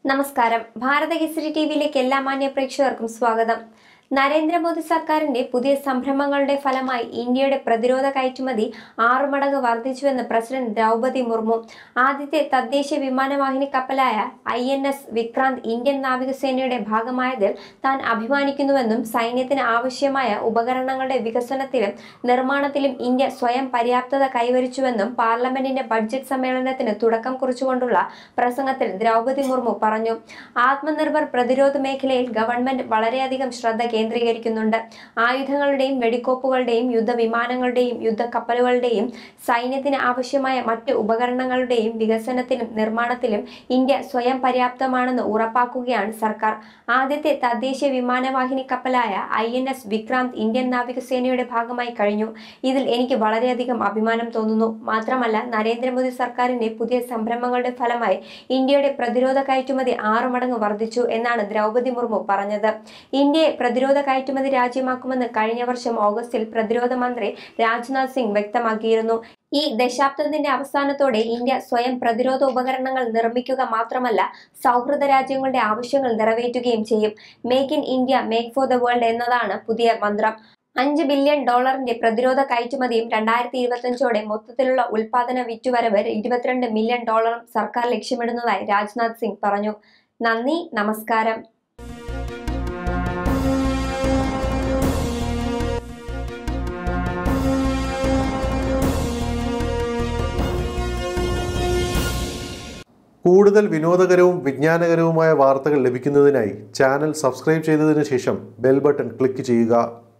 നമസ്കാരം ഭാരത കേസരി ടി വിയിലേക്ക് എല്ലാ മാന്യ പ്രേക്ഷകർക്കും സ്വാഗതം നരേന്ദ്രമോദി സർക്കാരിന്റെ പുതിയ സംരംഭങ്ങളുടെ ഫലമായി ഇന്ത്യയുടെ പ്രതിരോധ കയറ്റുമതി ആറു മടങ്ങ് വർദ്ധിച്ചുവെന്ന് പ്രസിഡന്റ് ദ്രൗപതി മുർമു ആദ്യത്തെ തദ്ദേശ വിമാനവാഹിനി കപ്പലായ I N S Vikrant Indian നാവികസേനയുടെ ഭാഗമായതിൽ താൻ അഭിമാനിക്കുന്നുവെന്നും സൈന്യത്തിന് ആവശ്യമായ ഉപകരണങ്ങളുടെ വികസനത്തിലും നിർമ്മാണത്തിലും ഇന്ത്യ സ്വയം പര്യാപ്തത കൈവരിച്ചുവെന്നും പാർലമെന്റിന്റെ ബഡ്ജറ്റ് സമ്മേളനത്തിന് തുടക്കം കുറിച്ചുകൊണ്ടുള്ള പ്രസംഗത്തിൽ ദ്രൗപതി മുർമു പറഞ്ഞു ആത്മനിർഭർ പ്രതിരോധ മേഖലയിൽ ഗവൺമെന്റ് വളരെയധികം ശ്രദ്ധ കേന്ദ്രീകരിക്കുന്നുണ്ട് ആയുധങ്ങളുടെയും വെടിക്കോപ്പുകളുടെയും യുദ്ധവിമാനങ്ങളുടെയും യുദ്ധക്കപ്പലുകളുടെയും സൈന്യത്തിന് ആവശ്യമായ മറ്റ് ഉപകരണങ്ങളുടെയും വികസനത്തിലും നിർമ്മാണത്തിലും ഇന്ത്യ സ്വയം പര്യാപ്തമാണെന്ന് ഉറപ്പാക്കുകയാണ് സർക്കാർ ആദ്യത്തെ തദ്ദേശ വിമാനവാഹിനി കപ്പലായ I N S Vikrant Indian നാവികസേനയുടെ ഭാഗമായി കഴിഞ്ഞു ഇതിൽ എനിക്ക് വളരെയധികം അഭിമാനം തോന്നുന്നു മാത്രമല്ല നരേന്ദ്രമോദി സർക്കാരിന്റെ പുതിയ സംരംഭങ്ങളുടെ ഫലമായി ഇന്ത്യയുടെ പ്രതിരോധ കയറ്റുമതി ആറു മടങ്ങ് വർദ്ധിച്ചു എന്നാണ് ദ്രൗപതി മുർമു പറഞ്ഞത് ഇന്ത്യയെ പ്രതിരോധ കയറ്റുമതി രാജ്യമാക്കുമെന്ന് കഴിഞ്ഞ വർഷം ഓഗസ്റ്റിൽ പ്രതിരോധ മന്ത്രി രാജ്നാഥ് സിംഗ് വ്യക്തമാക്കിയിരുന്നു ഈ ദശാബ്ദത്തിന്റെ അവസാനത്തോടെ ഇന്ത്യ സ്വയം പ്രതിരോധ ഉപകരണങ്ങൾ നിർമ്മിക്കുക മാത്രമല്ല സൗഹൃദ രാജ്യങ്ങളുടെ ആവശ്യങ്ങൾ നിറവേറ്റുകയും ചെയ്യും make in India make for the world എന്നതാണ് പുതിയ മന്ത്രം അഞ്ച് ബില്യൺ ഡോളറിന്റെ പ്രതിരോധ കയറ്റുമതിയും രണ്ടായിരത്തി ഇരുപത്തിയഞ്ചോടെ മൊത്തത്തിലുള്ള ഉൽപാദന വിറ്റുവരവ് ഇരുപത്തിരണ്ട് മില്യൺ ഡോളറും സർക്കാർ ലക്ഷ്യമിടുന്നതായി രാജ്നാഥ് സിംഗ് പറഞ്ഞു നന്ദി നമസ്കാരം കൂടുതൽ വിനോദകരവും വിജ്ഞാനകരവുമായ വാർത്തകൾ ലഭിക്കുന്നതിനായി ചാനൽ സബ്സ്ക്രൈബ് ചെയ്തതിനു ശേഷം ബെൽ ബട്ടൺ ക്ലിക്ക് ചെയ്യുക